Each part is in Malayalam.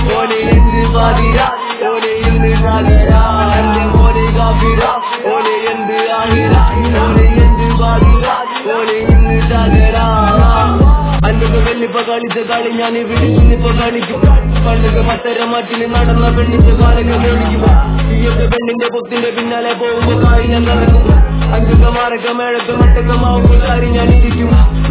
ഓനെ എന്ത് പാതിര ഓനെ എന്ത് നാദിര എന്റെ മോനെ കാഫിര ഓനെ എന്ത് ആഹിര ഓനെ എന്ത് പാതിര ഓനെ ഇന്ന് തകര അന്നൊക്കെ വെള്ളിപ്പ കളിച്ച കളി ഞാൻ ഇവിടെ ഇന്നിപ്പോ കളിക്കും പണ്ടൊക്കെ പത്തര മറ്റിന് നടന്ന പെണ്ണിന്റെ കാലൊക്കെ മേടിക്കും ഈയൊക്കെ പെണ്ണിന്റെ പൊത്തിന്റെ പിന്നാലെ പോകുമ്പോ കായി ഞാൻ നടക്കും അഞ്ചൊക്കെ മാറൊക്കെ മേഴൊക്കെ മട്ടൊക്കെ മാവുമ്പോ കാര്യം ഞാൻ ഇരിക്കും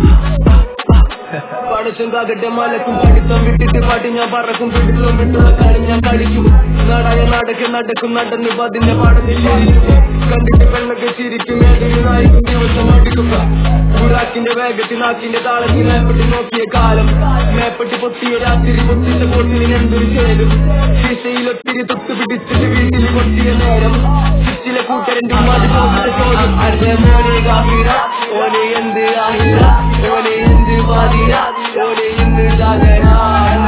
പടച്ചും കാകട്ടെ മലക്കും പിടുത്തം വിട്ടിട്ട് പാട്ടി ഞാൻ പറക്കും പിടുത്തം വിട്ടുള്ള കാര്യം ഞാൻ കളിക്കും നാടായ നാടൊക്കെ നടക്കും നടന്ന് പതിന്റെ പാടത്തിൽ ചിരിക്കും കണ്ടിട്ട് പെണ്ണൊക്കെ ചിരിക്കും ഏതൊരു നായിക്കും ദിവസം അടുക്കുക ഗുറാക്കിന്റെ വേഗത്തിൽ നാക്കിന്റെ താളത്തിൽ മേപ്പെട്ട് നോക്കിയ കാലം മേപ്പെട്ട് പൊത്തിയ രാത്രി പൊത്തിച്ച കോട്ടിന് എന്തൊരു ചേരും ശീശയിലൊത്തിരി തൊട്ട് പിടിച്ചിട്ട് വീട്ടിൽ കൊത്തിയ നേരം ചുറ്റിലെ കൂട്ടരന്റെ ഉമ്മാന്റെ ചോദിച്ച ചോദ്യം അരുടെ മോനെ കാഫിറ ഓനെ എന്ത് ആഹിറ ഓനെ എന്ത് പാതിര ഓനെ എന്ത് ജാഗര